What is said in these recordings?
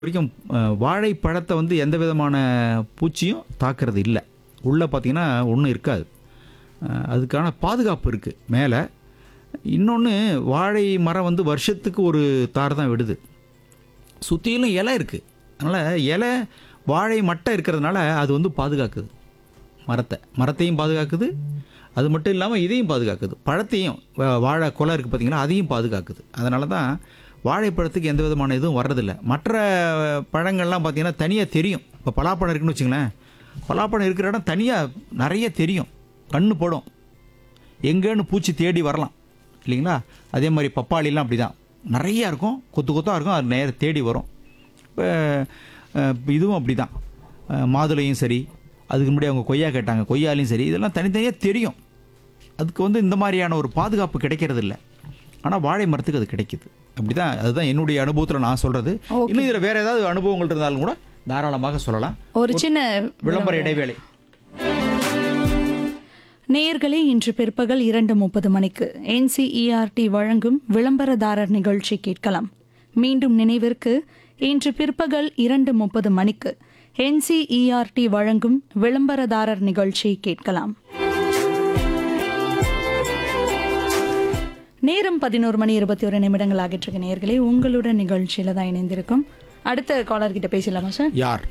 வரைக்கும் அஹ், வாழைப்பழத்தை வந்து எந்த விதமான பூச்சியும் தாக்குறது இல்லை உள்ளே பார்த்தீங்கன்னா ஒன்றும் இருக்காது அஹ், அதுக்கான பாதுகாப்பு இருக்குது மேலே இன்னொன்று வாழை மரம் வந்து வருஷத்துக்கு ஒரு தார் தான் விடுது சுற்றிலும் இலை இருக்குது அதனால் இலை வாழை மட்டை இருக்கிறதுனால அது வந்து பாதுகாக்குது மரத்தை மரத்தையும் பாதுகாக்குது அது மட்டும் இல்லாமல் இதையும் பாதுகாக்குது பழத்தையும் வா- வாழை கொலை இருக்குது பார்த்தீங்களா அதையும் பாதுகாக்குது அதனால தான் வாழைப்பழத்துக்கு எந்த விதமான இதுவும் வர்றதில்ல மற்ற பழங்கள்லாம் பார்த்தீங்கன்னா தனியாக தெரியும் இப்போ பலாப்பழம் இருக்குன்னு வச்சுங்களேன் பலாப்பழம் இருக்கிற இடம் தனியாக நிறைய தெரியும் கண்ணு படும் எங்கேன்னு பூச்சி தேடி வரலாம் இல்லைங்களா அதே மாதிரி பப்பாளிலாம் அப்படி தான் நிறையா இருக்கும் கொத்து கொத்தாக இருக்கும் அது நேர தேடி வரும் இப்போ அஹ், இதுவும் அப்படி தான் மாதுளையும் சரி அதுக்கு முன்னாடி அவங்க கொய்யா கேட்டாங்க கொய்யாலையும் சரி இதெல்லாம் தனித்தனியாக தெரியும் அதுக்கு வந்து இந்த மாதிரியான ஒரு பாதுகாப்பு கிடைக்கிறது இல்லை ஆனால் வாழை மரத்துக்கு அது கிடைக்குது அப்படி தான் அதுதான் என்னுடைய அனுபவத்தில் நான் சொல்கிறது Okay. இன்னும் இதில் வேறு ஏதாவது அனுபவங்கள் இருந்தாலும் கூட தாராளமாக சொல்லலாம் ஒரு சின்ன விளம்பர இடைவேளை நேயர்களே இன்று பிற்பகல் இரண்டு முப்பது மணிக்கு என்சிஇஆர்டி வழங்கும் விளம்பரதாரர் நிகழ்ச்சி கேட்கலாம் மீண்டும் நினைவிற்கு இன்று பிற்பகல் இரண்டு முப்பது மணிக்கு என்சிஇஆர்டி வழங்கும் விளம்பரதாரர் நிகழ்ச்சி கேட்கலாம் நேரம் பதினோரு மணி இருபத்தி ஒரு நிமிடங்கள் ஆகிட்டு இருக்கு நேயர்களே உங்களுடன் நிகழ்ச்சியில தான் இணைந்திருக்கும் அடுத்த காலர் கிட்ட பேசலாமா சார் யார்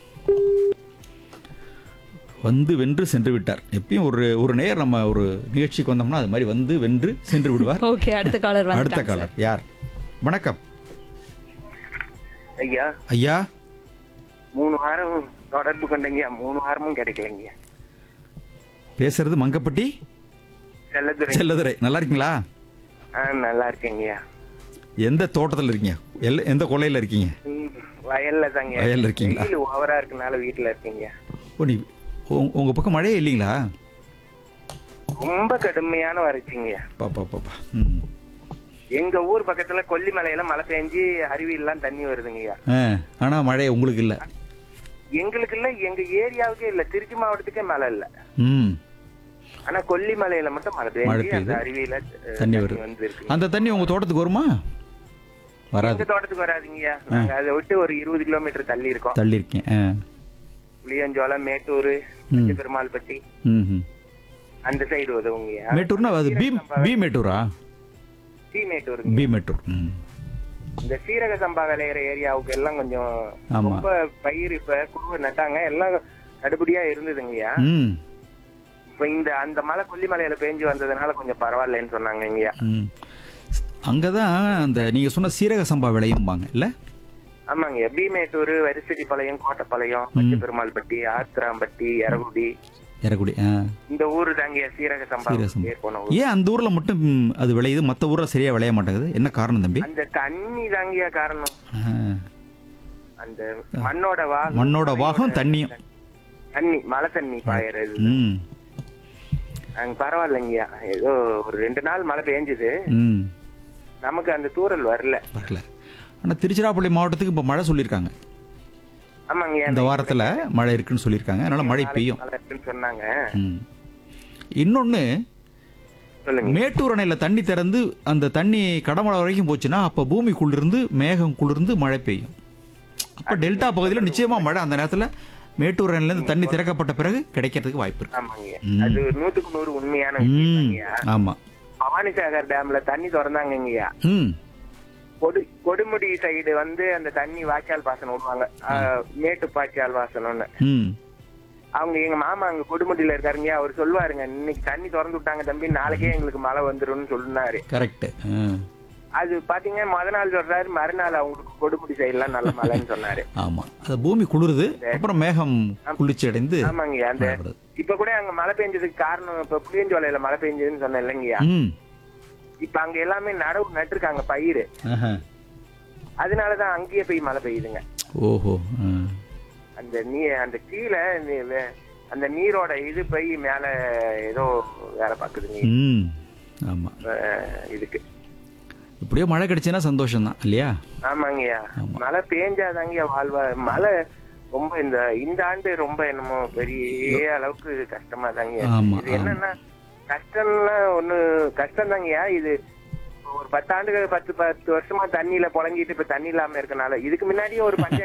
வந்து வென்று சென்று விட்டார் எப்பயும் ஒரு ஒரு நேரம் நம்ம ஒரு நிகழ்ச்சிக்கு வந்தோம்னா அது மாதிரி வந்து வென்று சென்று விடுவார் ஓகே அடுத்த காலர் அடுத்த வந்து காலர் யார் வணக்கம் ஐயா ஐயா மூணு வாரம் தொடர்பு கொண்டங்கய்யா மூணு வாரமும் கிடைக்கலங்கய்யா பேசுறது மங்கப்பட்டி செல்லதுரை செல்லதுரை நல்லா இருக்கீங்களா ஆ நல்லா இருக்கேங்கய்யா எந்த தோட்டத்தில் இருக்கீங்க எல்ல எந்த கொலையில் இருக்கீங்க ம், வயல்ல தாங்க வயல்ல இருக்கீங்களா? வெயில் ஓவரா இருக்கனால வீட்டுல இருக்கீங்க ஓ நீ உ- உங்க பக்கம் மழையே இல்லைங்களா ரொம்ப கடுமையான வறட்சிங்கய்யா பாப்பா பாப்பா ம் எங்க ஊர் பக்கத்துல கொல்லிமலையில மழை பெஞ்சு அருவியெல்லாம் தண்ணி வருதுங்கய்யா ஆ ஆனால் மழை உங்களுக்கு இல்லை எங்களுக்கு இல்ல எங்க ஏரியாவுக்கே இல்ல திருச்சி மாவட்டத்துக்கே மழை இல்ல ம் ஆனா கொல்லிமலையில மட்டும் மழை மழை பெஞ்சு அந்த பெய்யுது. அருவியில அஹ், தண்ணி வருது வந்து இருக்கு அந்த தண்ணி உங்கள் தோட்டத்துக்கு வருமா வராது எங்க தோட்டத்துக்கு வராதுங்கய்யா நாங்க அதை விட்டு ஒரு இருபது கிலோமீட்டர் தள்ளி இருக்கோம் தள்ளி இருக்கேன் ஆ புளியஞ்சோளம் மேட்டூர் ம். பெருமாள்பட்டி ம் ம் அந்த சைடு உதவுங்கய்யா மேட்டூர்னா அது பி பி மேட்டூரா சி மேட்டூர் பி மேட்டூர் ம் இந்த சீரக சம்பா விளையிற ஏரியாவுக்கு எல்லாம் கொஞ்சம் ஆமா. ரொம்ப பயிர் இப்ப குருவை நட்டாங்க எல்லாம் கடுபடியா இருந்ததுங்கய்யா ம் இப்ப இந்த அந்த மலை கொல்லிமலையில பேஞ்சு வந்ததுனால கொஞ்சம் பரவாயில்லன்னு சொன்னாங்க ஐயா ம் அங்கே தான் அந்த நீங்கள் சொன்ன சீரக சம்பா விளையும்பாங்க இல்லை ஆமாங்க பி மேட்டூர் வரிசடிப்பாளையம் கோட்டப்பாளையம் பச்சை பெருமாள்பட்டி ஆத்திராம்பட்டி எரகுடி இறக்குடி ஆ இந்த ஊரு தாங்க சீரக சம்பா சீரக சம்பா. பேர் போன ஊர் ஏன் அந்த ஊரில் மட்டும் ம், அது விளையுது மற்ற ஊரில் சரியாக விளைய மாட்டேங்குது என்ன காரணம் தம்பி அந்த தண்ணி தாங்கய்யா காரணம் ஆ, அந்த மண்ணோட வாகம் மண்ணோட வாகம் தண்ணியும் தண்ணி மழை தண்ணி பாயறது ம் அங்க பரவாயில்லைங்கய்யா ஏதோ ஒரு ரெண்டு நாள் மழை பெஞ்சது ம் நமக்கு அந்த தூறல் வரல வரல ஆனால் திருச்சிராப்பள்ளி மாவட்டத்துக்கு இப்போ மழை சொல்லியிருக்காங்க ஆமாங்க இந்த வாரத்தில் மழை இருக்குன்னு சொல்லியிருக்காங்க அதனால் மழை பெய்யும் மழை இருக்குன்னு சொன்னாங்க ம் இன்னொன்று சொல்லுங்க மேட்டூர் அணையில் தண்ணி திறந்து அந்த தண்ணி கடமலை வரைக்கும் போச்சுன்னா அப்போ பூமி குளிர்ந்து மேகம் குளிர்ந்து மழை பெய்யும் அப்போ டெல்டா பகுதியில் நிச்சயமாக மழை அந்த நேரத்தில் மேட்டூர் அணையிலேருந்து தண்ணி திறக்கப்பட்ட பிறகு கிடைக்கிறதுக்கு வாய்ப்பு இருக்கு ஆமாங்க ம். அது நூத்துக்கு நூறு உண்மையான ம் விஷயம்ங்கய்யா ஆமாம் பவானிசாகர் டேம்ல தண்ணி திறந்தாங்கய்யா ம் கொடு கொடுமுடி சைடு வந்து அந்த தண்ணி வாய்க்கால் பாசனம் விடுவாங்க ஆஹ், மேட்டு பாய்ச்சால் வாசனம்னு ம் அவங்க எங்க மாமா அங்க கொடுமுடியில இருக்காருங்க அவர் சொல்லுவாருங்க இன்னைக்கு தண்ணி திறந்து விட்டாங்க தம்பி நாளைக்கே எங்களுக்கு மழை வந்துரும்னு சொன்னாரு கரெக்டு அது பாத்தீங்க முத நாள் சொல்றாரு மறுநாள் அவங்களுக்கு கொடுமுடி சைடுலாம் நல்ல மழைன்னு சொன்னாரு ஆமாம் அது பூமி குளிருது அப்புறம் மேகம் குளிர்ச்சி அடைந்து ஆமாங்கய்யா அந்த மழை வருது. இப்ப கூட அங்க மழை பெஞ்சதுக்கு காரணம் இப்ப புளியஞ்சோலையில மழை பெஞ்சதுன்னு சொன்னேன் இல்லைங்கய்யா ம் இப்ப அங்க எல்லாமே நடவு நட்டுருக்காங்க பயிர் ஆஹா. அதனாலதான் அங்கேயே போய் மழை பெய்யுதுங்க ஓஹோ ஆ. அந்த நீ அந்த கீழே நீ- வே- அந்த நீரோட இது போய் மேல ஏதோ வேலை பாக்குதுங்க ம் ஆமாம் அஹ், இதுக்கு இப்படியோ மழை கிடைச்சுன்னா சந்தோஷம் தான் இல்லையா ஆமாங்கய்யா ஆமா. மழை பேஞ்சாதாங்கய்யா வாழ்வா மழை ரொம்ப இந்த இந்த ஆண்டு ரொம்ப என்னமோ பெரிய அளவுக்கு கஷ்டமா தாங்க ஆமா, இது என்னன்னா கஷ்டம்லாம் ஒண்ணு கஷ்டம் தாங்கய்யா இது ஒரு பத்து ஆண்டுகள் பத்து பத்து வருஷமா தண்ணியில புழங்கிட்டு இப்ப தண்ணி இல்லாம இருக்கனால இதுக்கு முன்னாடியே ஒரு பஞ்சம்